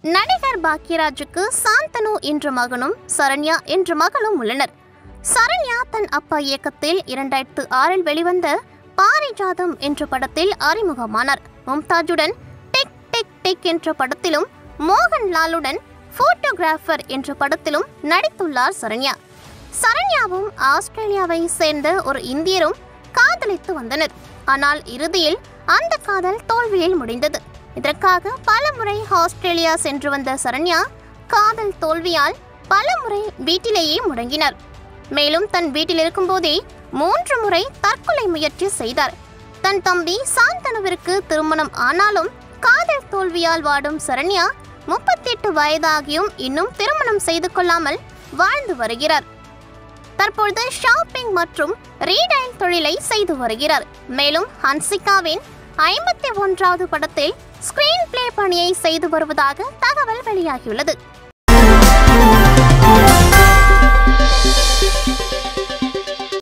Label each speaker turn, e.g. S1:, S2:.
S1: நடிகர் பாக்யராஜுக்கு சாந்தனு என்ற மகனும் சரண்யா என்ற மகளும் உள்ளனர் சரண்யா தன் அப்பா இயக்கத்தில் இரண்டாயிரத்து ஆறில் வெளிவந்த பாரிஜாதம் என்ற படத்தில் அறிமுகமானார் மும்தாஜுடன் டிக் டிக் டிக் என்ற படத்திலும் மோகன்லாலுடன் போட்டோகிராஃபர் என்ற படத்திலும் நடித்துள்ளார் சரண்யா சரண்யாவும் ஆஸ்திரேலியாவை சேர்ந்த ஒரு இந்தியரும் காதலித்து வந்தனர் ஆனால் இறுதியில் அந்த காதல் தோல்வியில் முடிந்தது இதற்காக பலமுறை ஆஸ்திரேலியா சென்று வந்த சரண்யா காதல் தோல்வியால் பலமுறை வீட்டிலேயே முடங்கினார் மேலும் தன் வீட்டில் இருக்கும்போதே மூன்று முறை தற்கொலை முயற்சி செய்தார் தன் தம்பி சாந்தனுவிற்கு திருமணம் ஆனாலும் காதல் தோல்வியால் வாடும் சரண்யா முப்பத்தெட்டு வயதாகியும் இன்னும் திருமணம் செய்து கொள்ளாமல் வாழ்ந்து வருகிறார் தற்பொழுது ஷாப்பிங் மற்றும் ரீடைல் தொழிலை செய்து வருகிறார் மேலும் ஹன்சிகாவின் ஐம்பத்தி ஒன்றாவது படத்தில் ஸ்கிரீன் பிளே பணியை செய்து வருவதாக தகவல் வெளியாகியுள்ளது